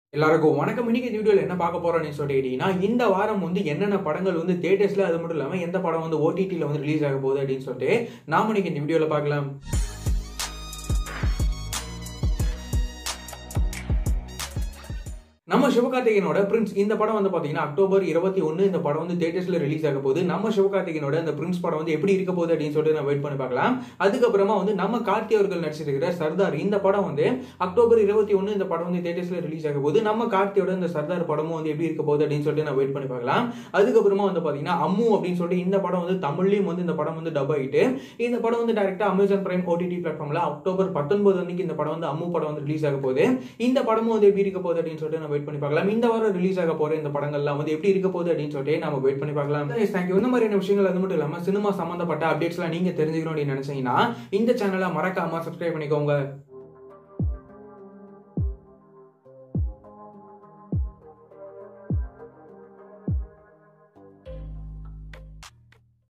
எல்லாருக்கும் வணக்கம் இன்னைக்கு இந்த வீடியோவில் என்ன பார்க்க போறோம்னு சொல்லிட்டீங்கன்னா இந்த வாரம் வந்து என்னென்ன படங்கள் வந்து தேட்டர்ஸ்ல அது மட்டும் இல்லாமல் எந்த படம் வந்து ஓடிடியில் வந்து ரிலீஸ் ஆக போகுது அப்படின்னு சொல்லிட்டு நாம இன்னைக்கு இந்த வீடியோவில் பார்க்கலாம் நம்ம சிவகார்த்திகேயனோட பிரின்ஸ் இந்த படம் வந்து பாத்தீங்கன்னா அக்டோபர் இருபத்தி ஒன்று இந்த படம் வந்து தேட்டர்ஸ்ல ரிலீஸ் ஆக போகுது நம்ம சிவகார்த்திகேயனோட இந்த பிரின்ஸ் படம் வந்து எப்படி இருக்க போகுது அப்படின்னு சொல்லிட்டு நான் வெயிட் பண்ணி பார்க்கலாம் அதுக்கப்புறமா வந்து நம்ம கார்த்தி அவர்கள் நடிச்சிருக்கிற சர்தார் இந்த படம் வந்து அக்டோபர் இருபத்தி ஒன்று இந்த படம் வந்து தேட்டர்ஸ்ல ரிலீஸ் ஆக போகுது நம்ம கார்த்தியோட இந்த சர்தார் படமும் வந்து எப்படி இருக்க போகுது அப்படின்னு சொல்லிட்டு நான் வெயிட் பண்ணி பார்க்கலாம் அதுக்கப்புறமா வந்து பாத்தீங்கன்னா அம்மு அப்படின்னு சொல்லிட்டு இந்த படம் வந்து தமிழ்லயும் வந்து இந்த படம் வந்து டப் ஆகிட்டு இந்த படம் வந்து டேரக்டா அமேசான் பிரைம் ஓடிடி பிளாட்ஃபார்ம்ல அக்டோபர் பத்தொன்பது அன்னைக்கு இந்த படம் வந்து அம்மு படம் வந்து ரிலீஸ் ஆக போகுது இந்த படமும் வந்து எப்படி இருக்க போகுது அப்படின்னு சொல்லிட்டு நம்ம வெயிட் பண்ணி பார்க்கலாம் இந்த வாரம் ரிலீஸ் ஆக போற இந்த படங்கள்லாம் வந்து எப்படி இருக்க போகுது அப்படின்னு சொல்லிட்டு நம்ம வெயிட் பண்ணி பார்க்கலாம் தேங்க்யூ இந்த மாதிரியான விஷயங்கள் அது மட்டும் இல்லாம சினிமா சம்பந்தப்பட்ட அப்டேட்ஸ்லாம் நீங்க தெரிஞ்சுக்கணும் அப்படின்னு நினைச்சீங்கன்னா இந்த சேனலை மறக்காம சப்ஸ்கிரைப் பண்ணிக்கோங்க